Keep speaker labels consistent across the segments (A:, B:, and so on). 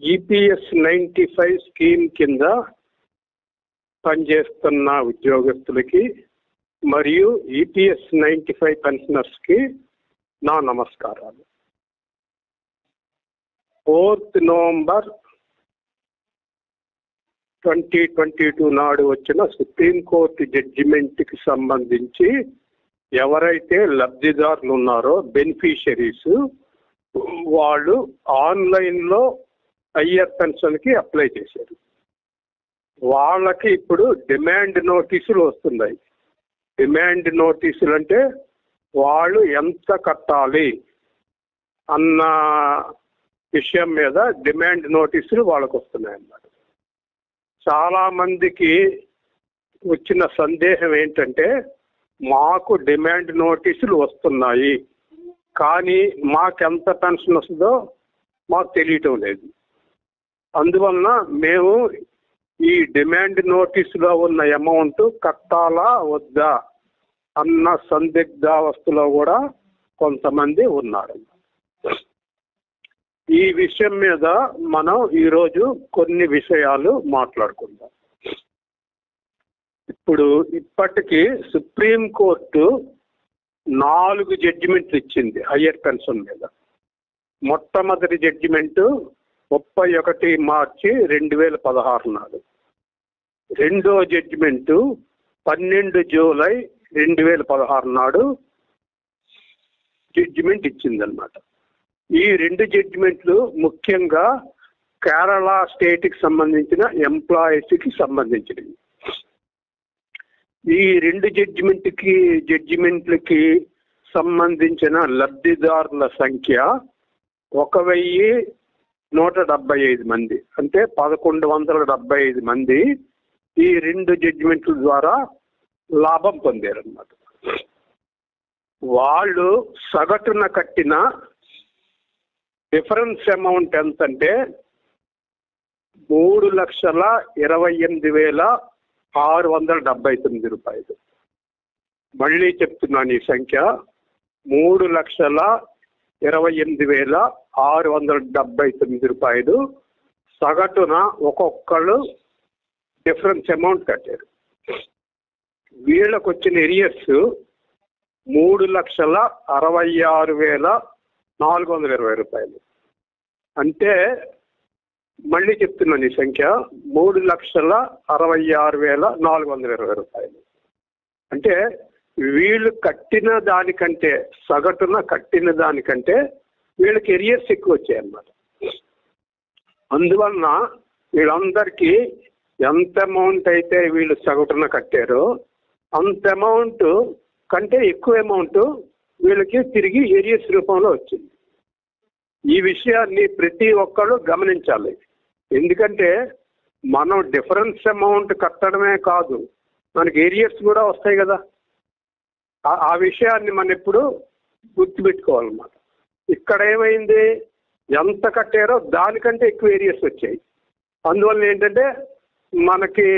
A: EPS ninety five scheme కింద పనిచేస్తున్న ఉద్యోగస్తులకి మరియు ఈపీఎస్ నైంటీ ఫైవ్ పెన్షనర్స్కి నా నమస్కారాలు fourth November twenty twenty two నాడు వచ్చిన సుప్రీంకోర్టు జడ్జిమెంట్కి సంబంధించి ఎవరైతే లబ్ధిదారులు ఉన్నారో బెనిఫిషరీస్ వాళ్ళు ఆన్లైన్లో హయ్యర్ పెన్షన్కి అప్లై చేశారు వాళ్ళకి ఇప్పుడు డిమాండ్ నోటీసులు వస్తున్నాయి డిమాండ్ నోటీసులు అంటే వాళ్ళు ఎంత కట్టాలి అన్న విషయం మీద డిమాండ్ నోటీసులు వాళ్ళకు వస్తున్నాయి అన్నమాట చాలా మందికి వచ్చిన సందేహం ఏంటంటే మాకు డిమాండ్ నోటీసులు వస్తున్నాయి కానీ మాకెంత పెన్షన్ వస్తుందో మాకు తెలియటం లేదు అందువలన మేము ఈ డిమాండ్ నోటీసులో ఉన్న అమౌంట్ కట్టాలా వద్దా అన్న సందిగ్ధావస్థలో కూడా కొంతమంది ఉన్నారు ఈ విషయం మీద మనం ఈరోజు కొన్ని విషయాలు మాట్లాడుకుందాం ఇప్పుడు ఇప్పటికీ సుప్రీంకోర్టు నాలుగు జడ్జిమెంట్లు ఇచ్చింది హయ్యర్ పెన్షన్ మీద మొట్టమొదటి జడ్జిమెంటు ముప్పై ఒకటి మార్చి రెండు వేల పదహారు నాడు రెండో జడ్జిమెంటు పన్నెండు జూలై రెండు వేల పదహారు నాడు జడ్జిమెంట్ ఇచ్చిందనమాట ఈ రెండు జడ్జిమెంట్లు ముఖ్యంగా కేరళ స్టేట్కి సంబంధించిన ఎంప్లాయీస్కి సంబంధించినవి ఈ రెండు జడ్జిమెంట్కి జడ్జిమెంట్లకి సంబంధించిన లబ్ధిదారుల సంఖ్య ఒక వెయ్యి నూట డెబ్బై ఐదు మంది అంటే పదకొండు వందల డెబ్బై ఐదు మంది ఈ రెండు జడ్జిమెంట్ల ద్వారా లాభం పొందారన్నమాట వాళ్ళు సగటున కట్టిన డిఫరెన్స్ అమౌంట్ ఎంతంటే మూడు లక్షల ఇరవై ఎనిమిది వేల ఆరు వందల డెబ్బై తొమ్మిది రూపాయలు మళ్ళీ చెప్తున్నాను ఈ సంఖ్య మూడు లక్షల ఇరవై ఎనిమిది వేల ఆరు వందల డెబ్బై తొమ్మిది రూపాయలు సగటున ఒక్కొక్కళ్ళు డిఫరెన్స్ అమౌంట్ కట్టారు వీళ్ళకు వచ్చిన ఎరియర్స్ మూడు లక్షల అరవై ఆరు వేల నాలుగు వందల ఇరవై రూపాయలు అంటే మళ్ళీ చెప్తున్నాను ఈ సంఖ్య మూడు లక్షల అరవై ఆరు వేల నాలుగు వందల ఇరవై రూపాయలు అంటే వీళ్ళు కట్టిన దానికంటే సగటున కట్టిన దానికంటే వీళ్ళకి ఎరియర్స్ ఎక్కువ వచ్చాయి అన్నమాట అందువలన వీళ్ళందరికీ ఎంత అమౌంట్ అయితే వీళ్ళు సగటున కట్టారో అంత అమౌంట్ కంటే ఎక్కువ అమౌంట్ వీళ్ళకి తిరిగి ఏరియస్ రూపంలో వచ్చింది ఈ విషయాన్ని ప్రతి ఒక్కళ్ళు గమనించాలి ఎందుకంటే మనం డిఫరెన్స్ అమౌంట్ కట్టడమే కాదు మనకి ఏరియర్స్ కూడా వస్తాయి కదా ఆ- ఆ విషయాన్ని మనం ఎప్పుడు గుర్తుపెట్టుకోవాలన్నమాట ఇక్కడ ఏమైంది ఎంత కట్టారో దానికంటే ఎక్కువ ఏరియర్స్ వచ్చాయి అందువల్ల ఏంటంటే మనకి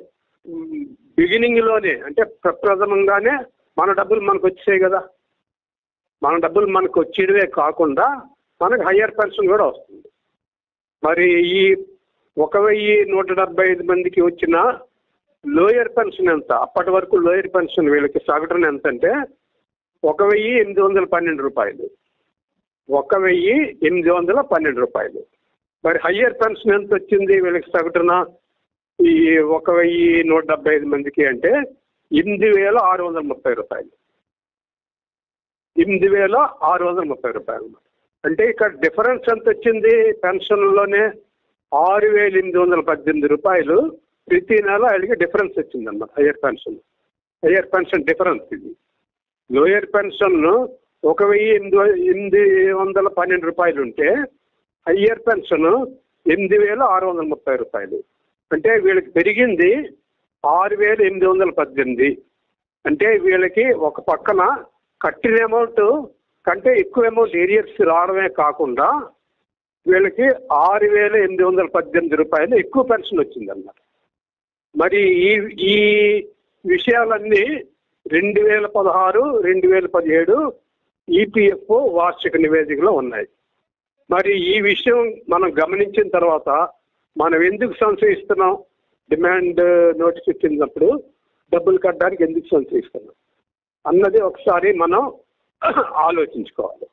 A: బిగినింగ్లోనే అంటే ప్రప్రథమంగానే మన డబ్బులు మనకు వచ్చాయి కదా మన డబ్బులు మనకు వచ్చేవే కాకుండా మనకు హయ్యర్ పెన్షన్ కూడా వస్తుంది మరి ఈ ఒక వెయ్యి నూట డెబ్బై ఐదు మందికి వచ్చిన లోయర్ పెన్షన్ ఎంత అప్పటి వరకు లోయర్ పెన్షన్ వీళ్ళకి సగటున ఎంత అంటే ఒక వెయ్యి ఎనిమిది వందల పన్నెండు రూపాయలు ఒక వెయ్యి ఎనిమిది వందల పన్నెండు రూపాయలు మరి హయ్యర్ పెన్షన్ ఎంత వచ్చింది వీళ్ళకి సగటున ఈ ఒక వెయ్యి నూట డెబ్బై ఐదు మందికి అంటే ఎనిమిది వేల ఆరు వందల ముప్పై రూపాయలు ఎనిమిది వేల ఆరు వందల ముప్పై రూపాయలు అంటే ఇక్కడ డిఫరెన్స్ ఎంత వచ్చింది పెన్షన్లోనే ఆరు వేల ఎనిమిది వందల పద్దెనిమిది రూపాయలు ప్రతి నెల వీళ్ళకి డిఫరెన్స్ వచ్చిందన్నమాట higher pension higher pension difference ఇది లోయర్ పెన్షన్ ఒక వెయ్యి ఎనిమిది వ- ఎనిమిది వందల పన్నెండు రూపాయలు ఉంటే హయ్యర్ పెన్షన్ ఎనిమిది వేల ఆరు వందల ముప్పై రూపాయలు అంటే వీళ్ళకి పెరిగింది ఆరు వేల ఎనిమిది వందల పద్దెనిమిది అంటే వీళ్ళకి ఒక పక్కన కట్టిన అమౌంట్ కంటే ఎక్కువ అమౌంట్ ఏరియర్స్ రావడమే కాకుండా వీళ్ళకి ఆరు వేల ఎనిమిది వందల పద్దెనిమిది రూపాయలు ఎక్కువ పెన్షన్ వచ్చిందన్నమాట మరి ఈ ఈ విషయాలన్నీ రెండు వేల పదహారు రెండు వేల పదిహేడు ఈపీఎఫ్ఓ వార్షిక నివేదికలో ఉన్నాయి మరి ఈ విషయం మనం గమనించిన తర్వాత మనం ఎందుకు సంశయిస్తున్నాం డిమాండ్ నోటీస్ ఇచ్చినప్పుడు డబ్బులు కట్టడానికి ఎందుకు సంశయిస్తున్నాం అన్నది ఒకసారి మనం ఆలోచించుకోవాలి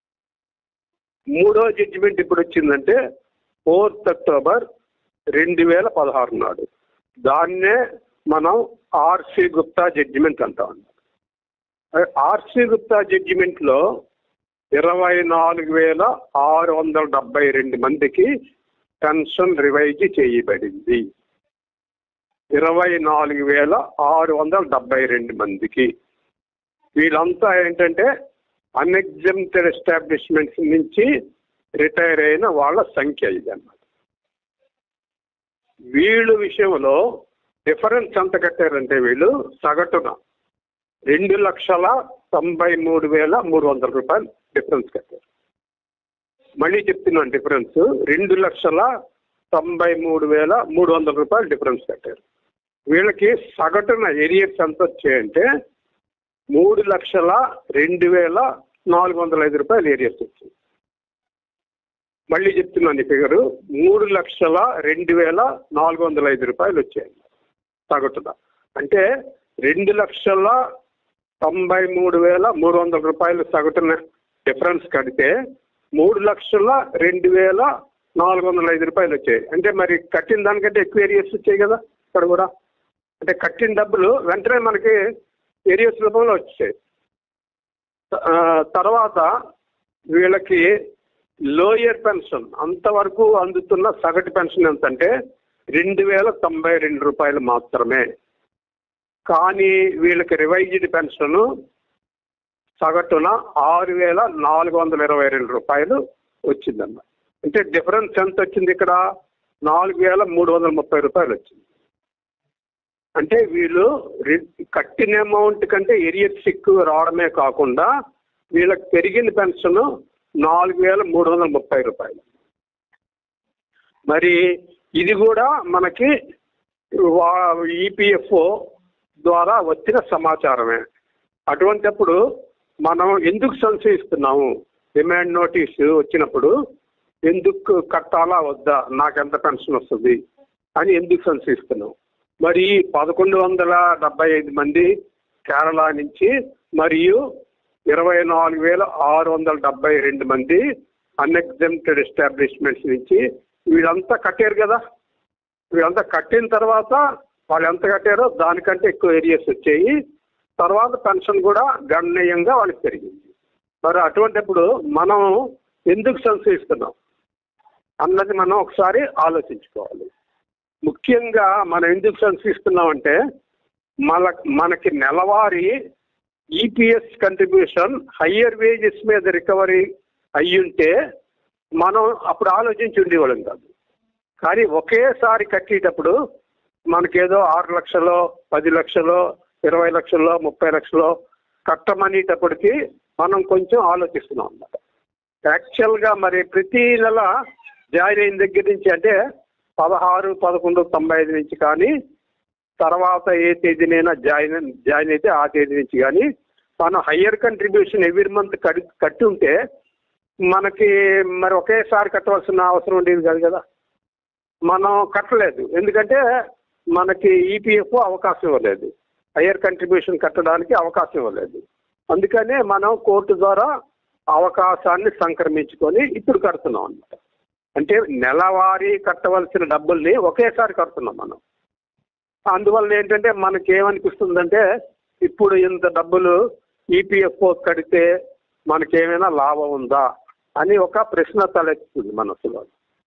A: మూడో జడ్జిమెంట్ ఇప్పుడు వచ్చిందంటే ఫోర్త్ అక్టోబర్ రెండు వేల పదహారు నాడు దాన్నే మనం ఆర్సి గుప్తా జడ్జిమెంట్ అంటాం ఆర్సి గుప్తా జడ్జిమెంట్లో ఇరవై నాలుగు వేల ఆరు వందల డెబ్బై రెండు మందికి పెన్షన్ రివైజ్ చేయబడింది ఇరవై నాలుగు వేల ఆరు వందల డెబ్బై రెండు మందికి వీళ్ళంతా ఏంటంటే అన్ఎగ్జామ్టెడ్ ఎస్టాబ్లిష్మెంట్స్ నుంచి రిటైర్ అయిన వాళ్ళ సంఖ్య ఇది అన్నమాట వీళ్ళు విషయంలో డిఫరెన్స్ ఎంత కట్టారంటే వీళ్ళు సగటున రెండు లక్షల తొంభై మూడు వేల మూడు వందల రూపాయలు డిఫరెన్స్ కట్టారు మళ్ళీ చెప్తున్నాను డిఫరెన్స్ రెండు లక్షల తొంభై మూడు వేల మూడు వందల రూపాయలు డిఫరెన్స్ కట్టారు వీళ్ళకి సగటున ఏరియర్స్ ఎంత వచ్చాయంటే మూడు లక్షల రెండు వేల నాలుగు వందల ఐదు రూపాయలు ఏరియర్స్ వచ్చింది మళ్ళీ చెప్తున్నాను ఈ ఫిగరు మూడు లక్షల రెండు వేల నాలుగు వందల ఐదు రూపాయలు వచ్చాయి సగటున అంటే రెండు లక్షల తొంభై మూడు వేల మూడు వందల రూపాయలు సగటున డిఫరెన్స్ కడితే మూడు లక్షల రెండు వేల నాలుగు వందల ఐదు రూపాయలు వచ్చాయి అంటే మరి కట్టిన దానికంటే ఎక్కువ ఏరియాస్ వచ్చాయి కదా ఇక్కడ కూడా అంటే కట్టిన డబ్బులు వెంటనే మనకి ఏరియాస్ రూపంలో వచ్చాయి ఆ, తర్వాత వీళ్ళకి లోయర్ పెన్షన్ అంతవరకు అందుతున్న సగటు పెన్షన్ ఎంత అంటే రెండు వేల తొంభై రెండు రూపాయలు మాత్రమే కానీ వీళ్ళకి రివైజ్డ్ పెన్షన్ సగటున ఆరు వేల నాలుగు వందల ఇరవై రెండు రూపాయలు వచ్చిందన్న అంటే డిఫరెన్స్ ఎంత వచ్చింది ఇక్కడ నాలుగు వేల మూడు వందల ముప్పై రూపాయలు వచ్చింది అంటే వీళ్ళు రి- కట్టిన అమౌంట్ కంటే ఏరియర్స్ ఎక్కువ రావడమే కాకుండా వీళ్ళకి పెరిగిన పెన్షన్ నాలుగు వేల మూడు వందల ముప్పై రూపాయలు మరి ఇది కూడా మనకి ఈపీఎఫ్ఓ ద్వారా వచ్చిన సమాచారమే అటువంటప్పుడు మనం ఎందుకు సంశయిస్తున్నాము డిమాండ్ నోటీసు వచ్చినప్పుడు ఎందుకు కట్టాలా వద్దా నాకెంత పెన్షన్ వస్తుంది అని ఎందుకు సంశయిస్తున్నాం మరి పదకొండు వందల డెబ్బై ఐదు మంది కేరళ నుంచి మరియు ఇరవై నాలుగు వేల ఆరు వందల డెబ్బై రెండు మంది అన్ఎగ్జామ్టెడ్ ఎస్టాబ్లిష్మెంట్స్ నుంచి వీళ్ళంతా కట్టారు కదా వీళ్ళంతా కట్టిన తర్వాత వాళ్ళు ఎంత కట్టారో దానికంటే ఎక్కువ ఏరియాస్ వచ్చాయి తర్వాత పెన్షన్ కూడా గణనీయంగా వాళ్ళకి పెరిగింది మరి అటువంటిప్పుడు మనం ఎందుకు సంశయిస్తున్నాం అన్నది మనం ఒకసారి ఆలోచించుకోవాలి ముఖ్యంగా మనం ఎందుకు సంశయిస్తున్నామంటే మన మనకి నెలవారీ ఈపీఎస్ కంట్రిబ్యూషన్ హయ్యర్ వేజెస్ మీద రికవరీ అయ్యుంటే మనం అప్పుడు ఆలోచించి ఉండేవాళ్ళం కాదు కానీ ఒకేసారి కట్టేటప్పుడు మనకేదో ఆరు లక్షలో పది లక్షలో ఇరవై లక్షల్లో ముప్పై లక్షలో కట్టమనేటప్పటికి మనం కొంచెం ఆలోచిస్తున్నాం అన్నమాట యాక్చువల్గా మరి ప్రతి నెల జాయిన్ అయిన దగ్గర నుంచి అంటే పదహారు పదకొండు తొంభై ఐదు నుంచి కానీ తర్వాత ఏ తేదీనైనా జాయిన్ జాయిన్ అయితే ఆ తేదీ నుంచి కానీ మనం హయ్యర్ కంట్రిబ్యూషన్ ఎవ్రీ మంత్ కట్టి కట్టి ఉంటే మనకి మరి ఒకేసారి కట్టవలసిన అవసరం ఉండేది కాదు కదా మనం కట్టలేదు ఎందుకంటే మనకి ఈపీఎఫ్ అవకాశం ఇవ్వలేదు హయ్యర్ కంట్రిబ్యూషన్ కట్టడానికి అవకాశం ఇవ్వలేదు అందుకనే మనం కోర్టు ద్వారా అవకాశాన్ని సంక్రమించుకొని ఇప్పుడు కడుతున్నాం అన్నమాట అంటే నెలవారీ కట్టవలసిన డబ్బుల్ని ఒకేసారి కడుతున్నాం మనం అందువల్ల ఏంటంటే మనకి ఏమనిపిస్తుందంటే ఇప్పుడు ఇంత డబ్బులు ఈపీఎఫ్ఓ కడితే మనకేమైనా లాభం ఉందా అని ఒక ప్రశ్న తలెత్తుతుంది మనసులో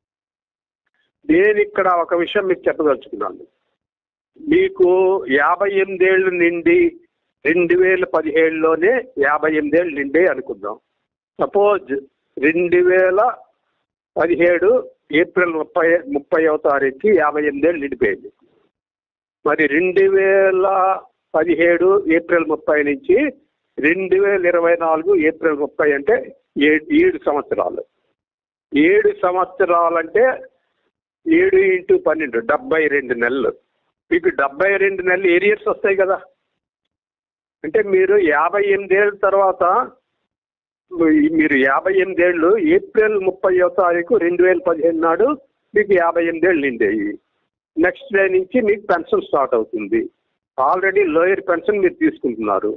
A: నేను ఇక్కడ ఒక విషయం మీకు చెప్పదలుచుకున్నాను మీకు యాభై ఎనిమిదేళ్ళు నిండి రెండు వేల పదిహేడులోనే యాభై ఎనిమిదేళ్ళు నిండే అనుకుందాం సపోజ్ రెండు వేల పదిహేడు ఏప్రిల్ ముప్పై ముప్పైవ తారీఖుకి యాభై ఎనిమిదేళ్ళు నిండిపోయింది మరి రెండు వేల పదిహేడు ఏప్రిల్ ముప్పై నుంచి రెండు వేల ఇరవై నాలుగు ఏప్రిల్ ముప్పై అంటే ఏడు ఏడు సంవత్సరాలు ఏడు సంవత్సరాలంటే ఏడు ఇంటూ పన్నెండు డెబ్బై రెండు నెలలు మీకు డెబ్బై రెండు నెలలు ఏరియర్స్ వస్తాయి కదా అంటే మీరు యాభై ఎనిమిదేళ్ళ తర్వాత మీరు యాభై ఎనిమిదేళ్ళు ఏప్రిల్ ముప్పైయో తారీఖు రెండు వేల పదిహేను నాడు మీకు యాభై ఎనిమిదేళ్ళు నిండాయి నెక్స్ట్ డే నుంచి మీకు పెన్షన్ స్టార్ట్ అవుతుంది ఆల్రెడీ లోయర్ పెన్షన్ మీరు తీసుకుంటున్నారు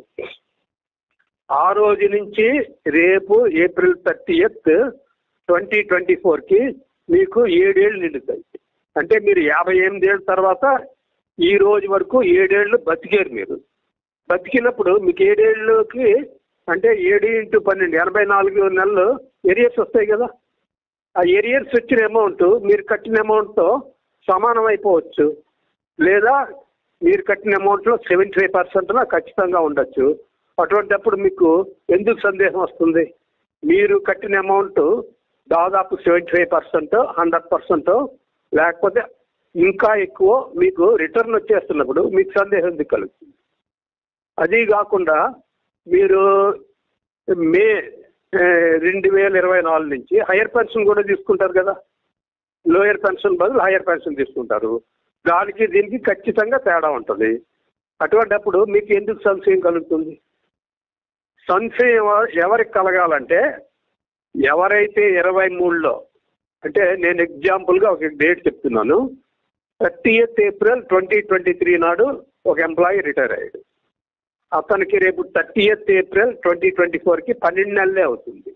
A: ఆ రోజు నుంచి రేపు ఏప్రిల్ థర్టీయత్ ట్వంటీ ట్వంటీ ఫోర్కి మీకు ఏడేళ్ళు నిండుతాయి అంటే మీరు యాభై ఎనిమిదేళ్ళ తర్వాత ఈ రోజు వరకు ఏడేళ్ళు బతికారు మీరు బతికినప్పుడు మీకు ఏడేళ్ళకి అంటే ఏడు ఇంటూ పన్నెండు ఎనభై నాలుగు నెలలు ఏరియర్స్ వస్తాయి కదా ఆ ఏరియర్స్ వచ్చిన అమౌంట్ మీరు కట్టిన అమౌంట్తో సమానం అయిపోవచ్చు లేదా మీరు కట్టిన అమౌంట్లో సెవెంటీ ఫైవ్ పర్సెంట్ ఖచ్చితంగా ఉండొచ్చు అటువంటిప్పుడు మీకు ఎందుకు సందేహం వస్తుంది మీరు కట్టిన అమౌంట్ దాదాపు seventy five percent hundred percent లేకపోతే ఇంకా ఎక్కువ మీకు రిటర్న్ వచ్చేస్తున్నప్పుడు మీకు సందేహం ఎందుకు కలుగుతుంది అది కాకుండా మీరు మే ఏ, రెండు వేల ఇరవై నాలుగు నుంచి హైయర్ పెన్షన్ కూడా తీసుకుంటారు కదా లోయర్ పెన్షన్ బదులు హైయర్ పెన్షన్ తీసుకుంటారు దానికి దీనికి ఖచ్చితంగా తేడా ఉంటుంది అటువంటప్పుడు మీకు ఎందుకు సంశయం కలుగుతుంది సంశయం ఎవ- ఎవరికి కలగాలంటే ఎవరైతే ఇరవై మూడులో అంటే నేను ఎగ్జాంపుల్గా ఒక డేట్ చెప్తున్నాను thirtieth April twenty twenty three నాడు ఒక ఎంప్లాయీ రిటైర్ అయ్యాడు అతనికి రేపు థర్టీయత్ ఏప్రిల్ ట్వంటీ ట్వంటీ ఫోర్కి పన్నెండు నెలలే అవుతుంది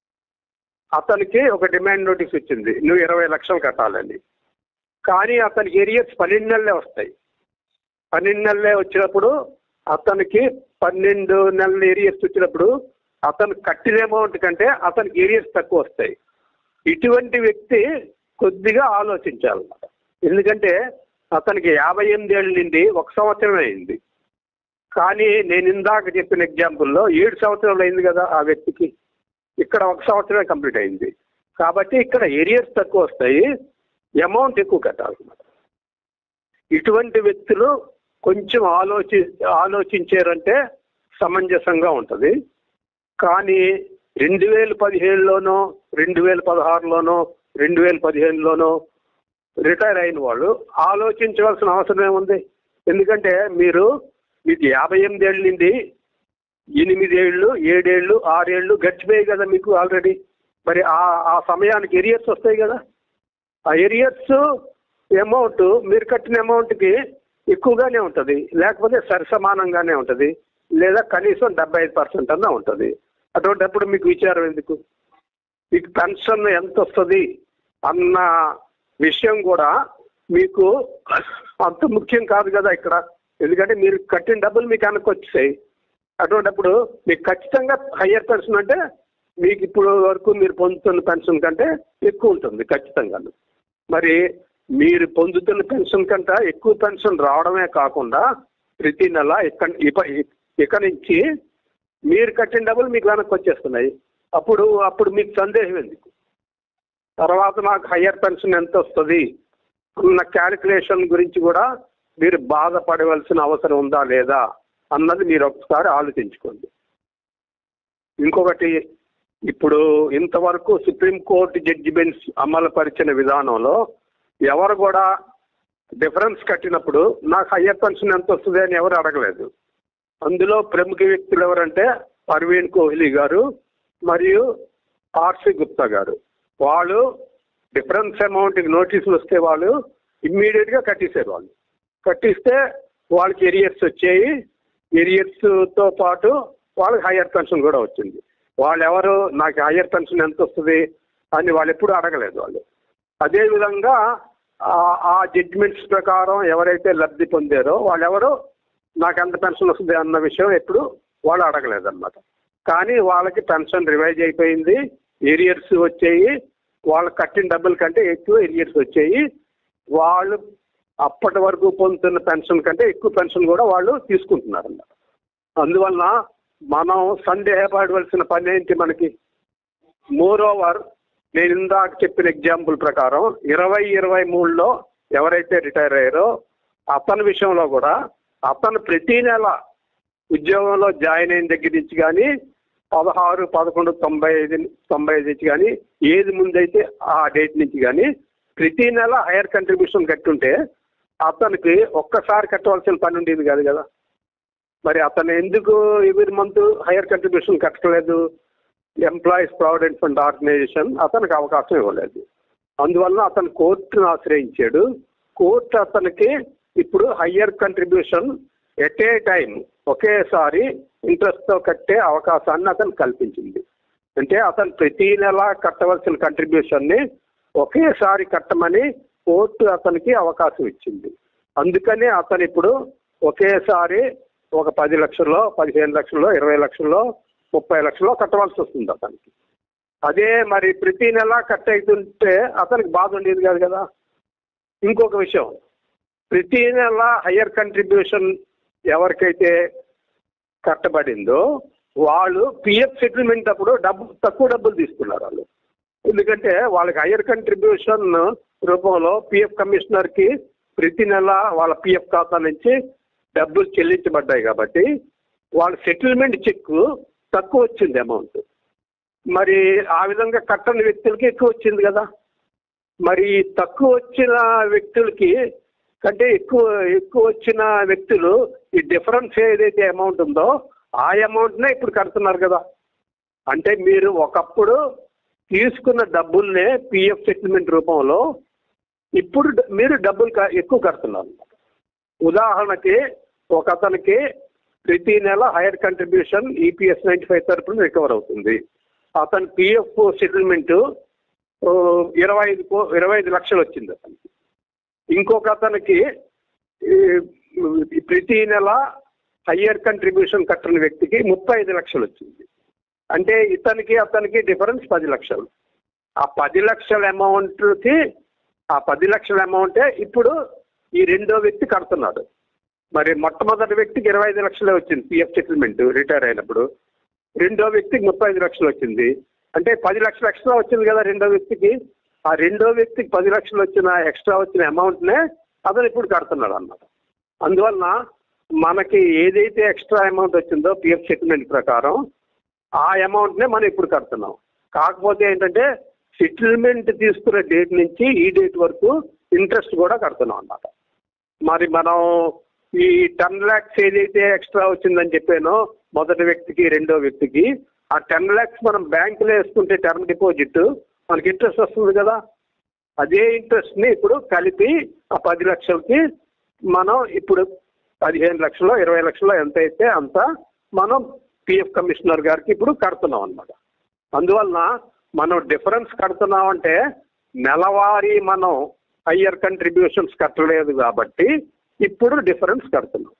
A: అతనికి ఒక డిమాండ్ నోటీస్ వచ్చింది నువ్వు ఇరవై లక్షలు కట్టాలని కానీ అతనికి ఏరియర్స్ పన్నెండు నెలలే వస్తాయి పన్నెండు నెలలే వచ్చినప్పుడు అతనికి పన్నెండు నెలల ఏరియర్స్ వచ్చినప్పుడు అతను కట్టిన అమౌంట్ కంటే అతనికి ఏరియర్స్ తక్కువ వస్తాయి ఇటువంటి వ్యక్తి కొద్దిగా ఆలోచించాలన్నమాట ఎందుకంటే అతనికి యాభై ఎనిమిది ఏళ్ళ నుండి ఒక సంవత్సరం అయింది కానీ నేను ఇందాక చెప్పిన ఎగ్జాంపుల్లో ఏడు సంవత్సరాలు అయింది కదా ఆ వ్యక్తికి ఇక్కడ ఒక సంవత్సరమే కంప్లీట్ అయింది కాబట్టి ఇక్కడ ఏరియర్స్ తక్కువ వస్తాయి అమౌంట్ ఎక్కువ కట్టాలన్నమాట ఇటువంటి వ్యక్తులు కొంచెం ఆలోచి ఆలోచించారంటే సమంజసంగా ఉంటుంది కానీ రెండు వేల పదిహేడులోనో రెండు వేల పదహారులోనో రెండు వేల పదిహేనులోనో రిటైర్ అయిన వాళ్ళు ఆలోచించవలసిన అవసరం ఏముంది ఎందుకంటే మీరు మీకు యాభై ఎనిమిదేళ్ళ నుండి ఎనిమిదేళ్ళు ఏడేళ్ళు ఆరేళ్ళు గడిచిపోయాయి కదా మీకు ఆల్రెడీ మరి ఆ ఆ సమయానికి ఎరియర్స్ వస్తాయి కదా ఆ ఎరియర్స్ అమౌంట్ మీరు కట్టిన అమౌంట్కి ఎక్కువగానే ఉంటుంది లేకపోతే సరిసమానంగానే ఉంటుంది లేదా కనీసం డెబ్బై ఐదు పర్సెంట్ అన్నా ఉంటుంది అటువంటిప్పుడు మీకు విచారం ఎందుకు మీకు పెన్షన్ ఎంత వస్తుంది అన్న విషయం కూడా మీకు అంత ముఖ్యం కాదు కదా ఇక్కడ ఎందుకంటే మీరు కట్టిన డబ్బులు మీకు వెనక్కి వచ్చాయి అటువంటిప్పుడు మీకు ఖచ్చితంగా హయ్యర్ పెన్షన్ అంటే మీకు ఇప్పుడు వరకు మీరు పొందుతున్న పెన్షన్ కంటే ఎక్కువ ఉంటుంది ఖచ్చితంగా మరి మీరు పొందుతున్న పెన్షన్ కంటే ఎక్కువ పెన్షన్ రావడమే కాకుండా ప్రతి నెల ఇక్కడ ఇప- ఇక నుంచి మీరు కట్టిన డబ్బులు మీకు వెనక్కి వచ్చేస్తున్నాయి అప్పుడు అప్పుడు మీకు సందేహం ఎందుకు తర్వాత నాకు హయ్యర్ పెన్షన్ ఎంత వస్తుంది అన్న క్యాలిక్యులేషన్ గురించి కూడా మీరు బాధపడవలసిన అవసరం ఉందా లేదా అన్నది మీరు ఒకసారి ఆలోచించుకోండి ఇంకొకటి ఇప్పుడు ఇంతవరకు సుప్రీంకోర్టు జడ్జిమెంట్స్ అమలుపరిచిన విధానంలో ఎవరు కూడా డిఫరెన్స్ కట్టినప్పుడు నాకు హయ్యర్ పెన్షన్ ఎంత వస్తుంది అని ఎవరు అడగలేదు అందులో ప్రముఖ వ్యక్తులు ఎవరంటే పర్వీన్ కోహ్లీ గారు మరియు ఆర్సి గుప్తా గారు వాళ్ళు డిఫరెన్స్ అమౌంట్కి నోటీసులు వస్తే వాళ్ళు ఇమ్మీడియట్గా కట్టేశారు వాళ్ళు కట్టిస్తే వాళ్ళకి ఎరియర్స్ వచ్చాయి ఎరియర్స్తో పాటు వాళ్ళకి హయ్యర్ పెన్షన్ కూడా వచ్చింది వాళ్ళు ఎవరు నాకు హయ్యర్ పెన్షన్ ఎంత వస్తుంది అని వాళ్ళు ఎప్పుడూ అడగలేదు వాళ్ళు అదేవిధంగా ఆ- ఆ జడ్జిమెంట్స్ ప్రకారం ఎవరైతే లబ్ధి పొందారో వాళ్ళెవరు నాకు ఎంత పెన్షన్ వస్తుంది అన్న విషయం ఎప్పుడు వాళ్ళు అడగలేదన్నమాట కానీ వాళ్ళకి పెన్షన్ రివైజ్ అయిపోయింది ఏరియర్స్ వచ్చాయి వాళ్ళు కట్టిన డబ్బుల కంటే ఎక్కువ ఏరియర్స్ వచ్చాయి వాళ్ళు అప్పటి వరకు పొందుతున్న పెన్షన్ కంటే ఎక్కువ పెన్షన్ కూడా వాళ్ళు తీసుకుంటున్నారు అన్నమాట అందువలన మనం సందేహపడవలసిన పని ఏంటి మనకి మోర్ ఓవర్ నేను ఇందాక చెప్పిన ఎగ్జాంపుల్ ప్రకారం ఇరవై ఇరవై మూడులో ఎవరైతే రిటైర్ అయ్యారో అతని విషయంలో కూడా అతను ప్రతి నెల ఉద్యోగంలో జాయిన్ అయిన దగ్గర నుంచి కానీ పదహారు పదకొండు తొంభై ఐదు తొంభై ఐదు నుంచి కానీ ఏది ముందైతే ఆ డేట్ నుంచి కానీ ప్రతి నెల హైయర్ కంట్రిబ్యూషన్ కట్టుంటే అతనికి ఒక్కసారి కట్టవలసిన పని ఉండేది కాదు కదా మరి అతను ఎందుకు ఎవ్రీ మంత్ హైయర్ కంట్రిబ్యూషన్ కట్టలేదు ఎంప్లాయీస్ ప్రావిడెంట్ ఫండ్ ఆర్గనైజేషన్ అతనికి అవకాశం ఇవ్వలేదు అందువల్ల అతను కోర్టును ఆశ్రయించాడు కోర్టు అతనికి ఇప్పుడు higher contribution at a time ఒకేసారి ఇంట్రెస్ట్తో కట్టే అవకాశాన్ని అతను కల్పించింది అంటే అతను ప్రతి నెల కట్టవలసిన కంట్రిబ్యూషన్ని ఒకేసారి కట్టమని కోర్టు అతనికి అవకాశం ఇచ్చింది అందుకని అతను ఇప్పుడు ఒకేసారి ఒక పది లక్షల్లో పదిహేను లక్షల్లో ఇరవై లక్షల్లో ముప్పై లక్షల్లో కట్టవలసి వస్తుంది అతనికి అదే మరి ప్రతి నెల కట్ అవుతుంటే అతనికి బాధ ఉండేది కాదు కదా ఇంకొక విషయం ప్రతి నెల హయ్యర్ కంట్రిబ్యూషన్ ఎవరికైతే కట్టబడిందో వాళ్ళు పిఎఫ్ సెటిల్మెంట్ అప్పుడు డబ్బు తక్కువ డబ్బులు తీసుకున్నారు వాళ్ళు ఎందుకంటే వాళ్ళకి హయ్యర్ కంట్రిబ్యూషన్ రూపంలో పిఎఫ్ కమిషనర్కి ప్రతి నెల వాళ్ళ పిఎఫ్ ఖాతా నుంచి డబ్బులు చెల్లించబడ్డాయి కాబట్టి వాళ్ళ సెటిల్మెంట్ చెక్ తక్కువ వచ్చింది అమౌంట్ మరి ఆ విధంగా కట్టని వ్యక్తులకి ఎక్కువ వచ్చింది కదా మరి తక్కువ వచ్చిన వ్యక్తులకి కంటే ఎక్కువ ఎక్కువ వచ్చిన వ్యక్తులు ఈ డిఫరెన్స్ ఏదైతే అమౌంట్ ఉందో ఆ అమౌంట్నే ఇప్పుడు కడుతున్నారు కదా అంటే మీరు ఒకప్పుడు తీసుకున్న డబ్బుల్నే పిఎఫ్ సెటిల్మెంట్ రూపంలో ఇప్పుడు డ- మీరు డబ్బులు క- ఎక్కువ కడుతున్నారు ఉదాహరణకి ఒక అతనికి ప్రతి నెల higher contribution EPS ninety five తరపున రికవర్ అవుతుంది అతని పిఎఫ్ సెటిల్మెంట్ ఇరవై ఐదు కో- ఇరవై ఐదు లక్షలు వచ్చింది అతనికి ఇంకొక అతనికి ఈ, ఈ ప్రతి నెల హయ్యర్ కంట్రిబ్యూషన్ కట్టని వ్యక్తికి ముప్పై ఐదు లక్షలు వచ్చింది అంటే ఇతనికి అతనికి డిఫరెన్స్ పది లక్షలు ఆ పది లక్షల అమౌంట్కి ఆ పది లక్షల అమౌంటే ఇప్పుడు ఈ రెండో వ్యక్తి కడుతున్నాడు మరి మొట్టమొదటి వ్యక్తికి ఇరవై ఐదు లక్షలే వచ్చింది పిఎఫ్ సెటిల్మెంట్ రిటైర్ అయినప్పుడు రెండో వ్యక్తికి ముప్పై ఐదు లక్షలు వచ్చింది అంటే పది లక్షలు ఎక్స్ట్రా వచ్చింది కదా రెండో వ్యక్తికి ఆ రెండో వ్యక్తికి పది లక్షలు వచ్చిన ఎక్స్ట్రా వచ్చిన అమౌంట్నే అతను ఇప్పుడు కడుతున్నాడు అన్నమాట అందువలన మనకి ఏదైతే ఎక్స్ట్రా అమౌంట్ వచ్చిందో పిఎఫ్ సెటిల్మెంట్ ప్రకారం ఆ అమౌంట్నే మనం ఇప్పుడు కడుతున్నాం కాకపోతే ఏంటంటే సెటిల్మెంట్ తీసుకున్న డేట్ నుంచి ఈ డేట్ వరకు ఇంట్రెస్ట్ కూడా కడుతున్నాం అన్నమాట మరి మనం ఈ టెన్ ల్యాక్స్ ఏదైతే ఎక్స్ట్రా వచ్చిందని చెప్పానో మొదటి వ్యక్తికి రెండో వ్యక్తికి ఆ టెన్ ల్యాక్స్ మనం బ్యాంకులో వేసుకుంటే టర్మ్ డిపాజిట్ మనకి ఇంట్రెస్ట్ వస్తుంది కదా అదే ఇంట్రెస్ట్ని ఇప్పుడు కలిపి ఆ పది లక్షలకి మనం ఇప్పుడు పదిహేను లక్షలు ఇరవై లక్షలు ఎంత అయితే అంత మనం పిఎఫ్ కమిషనర్ గారికి ఇప్పుడు కడుతున్నాం అన్నమాట అందువలన మనం డిఫరెన్స్ కడుతున్నామంటే నెలవారీ మనం హయ్యర్ కంట్రిబ్యూషన్స్ కట్టలేదు కాబట్టి ఇప్పుడు డిఫరెన్స్ కడుతున్నాం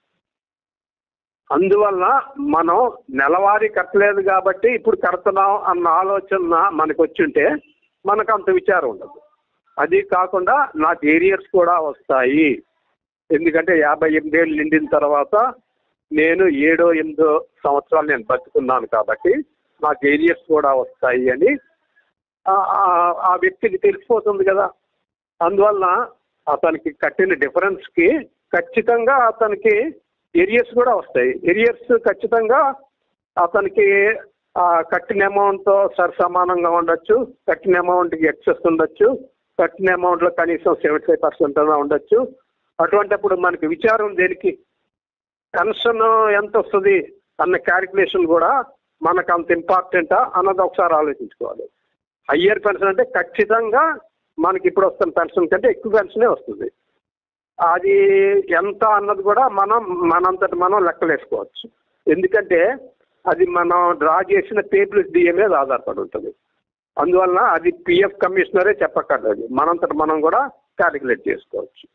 A: అందువల్ల మనం నెలవారీ కట్టలేదు కాబట్టి ఇప్పుడు కడుతున్నాం అన్న ఆలోచన మనకు వచ్చుంటే మనకు అంత విచారం ఉండదు అది కాకుండా నాకు ఏరియర్స్ కూడా వస్తాయి ఎందుకంటే యాభై ఎనిమిదేళ్ళు నిండిన తర్వాత నేను ఏడో ఎనిమిదో సంవత్సరాలు నేను బతుకున్నాను కాబట్టి నాకు ఏరియర్స్ కూడా వస్తాయి అని ఆ- ఆ- ఆ వ్యక్తికి తెలిసిపోతుంది కదా అందువలన అతనికి కట్టిన డిఫరెన్స్కి ఖచ్చితంగా అతనికి ఏరియర్స్ కూడా వస్తాయి ఏరియర్స్ ఖచ్చితంగా అతనికి ఆ కట్టిన అమౌంట్తో సరి సమానంగా ఉండొచ్చు కట్టిన అమౌంట్కి ఎక్సెస్ ఉండొచ్చు కట్టిన అమౌంట్లో కనీసం సెవెంటీ ఫైవ్ పర్సెంట్ అయినా ఉండొచ్చు అటువంటిప్పుడు మనకి విచారం దేనికి పెన్షన్ ఎంత వస్తుంది అన్న క్యాలిక్యులేషన్ కూడా మనకు అంత ఇంపార్టెంటా అన్నది ఒకసారి ఆలోచించుకోవాలి హయ్యర్ పెన్షన్ అంటే ఖచ్చితంగా మనకి ఇప్పుడు వస్తున్న పెన్షన్ కంటే ఎక్కువ పెన్షనే వస్తుంది అది ఎంత అన్నది కూడా మనం మనంతట మనం లెక్కలేసుకోవచ్చు ఎందుకంటే అది మనం డ్రా చేసిన పేపుల్ డిఏ మీద ఆధారపడి ఉంటుంది అందువలన అది పిఎఫ్ కమిషనరే చెప్పక్కర్లేదు మనంతట మనం కూడా క్యాలిక్యులేట్ చేసుకోవచ్చు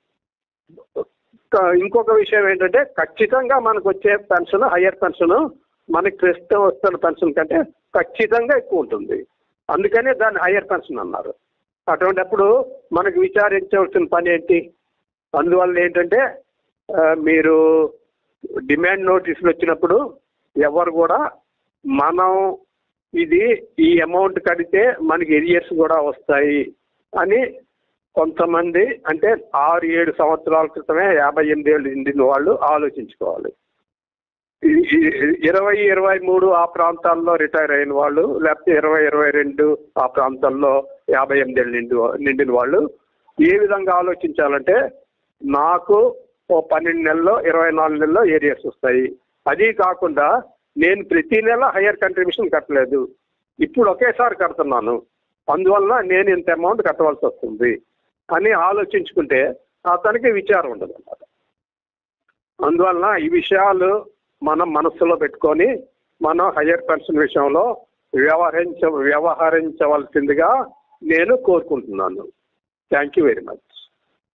A: ఇంకా ఇంకొక విషయం ఏంటంటే ఖచ్చితంగా మనకు వచ్చే పెన్షన్ హయ్యర్ పెన్షన్ మనకి ప్రస్తుతం వస్తున్న పెన్షన్ కంటే ఖచ్చితంగా ఎక్కువ ఉంటుంది అందుకనే దాన్ని హయ్యర్ పెన్షన్ అన్నారు అటువంటిప్పుడు మనకు విచారించవలసిన పని ఏంటి అందువల్ల ఏంటంటే ఆ, మీరు డిమాండ్ నోటీసులు వచ్చినప్పుడు ఎవరు కూడా మనం ఇది ఈ అమౌంట్ కడితే మనకి ఎరియర్స్ కూడా వస్తాయి అని కొంతమంది అంటే ఆరు ఏడు సంవత్సరాల క్రితమే యాభై ఎనిమిది ఏళ్ళు నిండిన వాళ్ళు ఆలోచించుకోవాలి ఈ- ఈ- ఇరవై ఇరవై మూడు ఆ ప్రాంతాల్లో రిటైర్ అయిన వాళ్ళు లేకపోతే ఇరవై ఇరవై రెండు ఆ ప్రాంతాల్లో యాభై ఎనిమిది ఏళ్ళు నిండి నిండిన వాళ్ళు ఏ విధంగా ఆలోచించాలంటే నాకు ఓ పన్నెండు నెలల్లో ఇరవై నాలుగు నెలల్లో ఏరియాస్ వస్తాయి అది కాకుండా నేను ప్రతి నెల హయ్యర్ కంట్రిబ్యూషన్ కట్టలేదు ఇప్పుడు ఒకేసారి కడుతున్నాను అందువలన నేను ఇంత అమౌంట్ కట్టవలసి వస్తుంది అని ఆలోచించుకుంటే అతనికి విచారం ఉండదు అన్నమాట అందువలన ఈ విషయాలు మనం మనస్సులో పెట్టుకొని మనం హయ్యర్ పెన్షన్ విషయంలో వ్యవహరించ వ్యవహరించవలసిందిగా నేను కోరుకుంటున్నాను థ్యాంక్ యూ వెరీ మచ్